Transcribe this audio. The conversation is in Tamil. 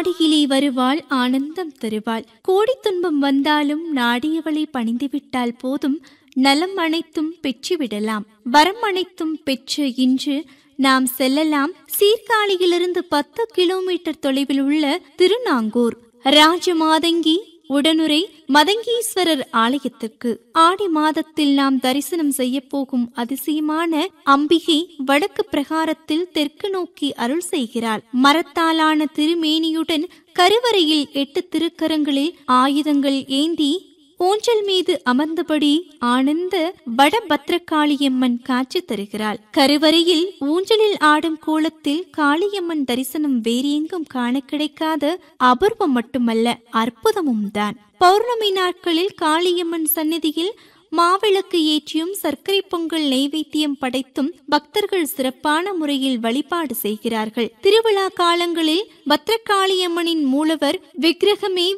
ஆடியிலே வருவாள் ஆனந்தம் தருவாள் கோடி துன்பம் வந்தாலும் நாடியவளை பணிந்துவிட்டால் போதும் நலம் அனைத்தும் பெற்றுவிடலாம் வரம் அனைத்தும் பெற்று இன்று நாம் செல்லலாம் சீர்காழியிலிருந்து பத்து கிலோமீட்டர் தொலைவில் உள்ள திருநாங்கூர் ராஜமாதங்கி உடனுரை மதங்கீஸ்வரர் ஆலயத்திற்கு ஆடி மாதத்தில் நாம் தரிசனம் செய்ய போகும் அதிசயமான அம்பிகை வடக்கு பிரகாரத்தில் தெற்கு நோக்கி அருள் செய்கிறாள் மரத்தாலான திருமேனியுடன் கருவறையில் எட்டு திருக்கரங்களில் ஆயுதங்கள் ஏந்தி ஊஞ்சல் மீது அமர்ந்தபடி ஆனந்த வடபத்ரகாளியம்மன் காட்சி தருகிறாள் கருவறையில் ஊஞ்சலில் ஆடும் கோலத்தில் காளியம்மன் தரிசனம் வேறெங்கும் காண கிடைக்காத அபூர்வம் மட்டுமல்ல அற்புதமும் தான் பௌர்ணமி நாட்களில் காளியம்மன் சந்நிதியில் மாவிளக்கு ஏற்றியும் சர்க்கரை பொங்கல் நெய்வேத்தியம் படைத்தும் பக்தர்கள் சிறப்பான முறையில் வழிபாடு செய்கிறார்கள் திருவிழா காலங்களில் பத்ரகாளியம்மனின் மூலவர் விக்கிரகமே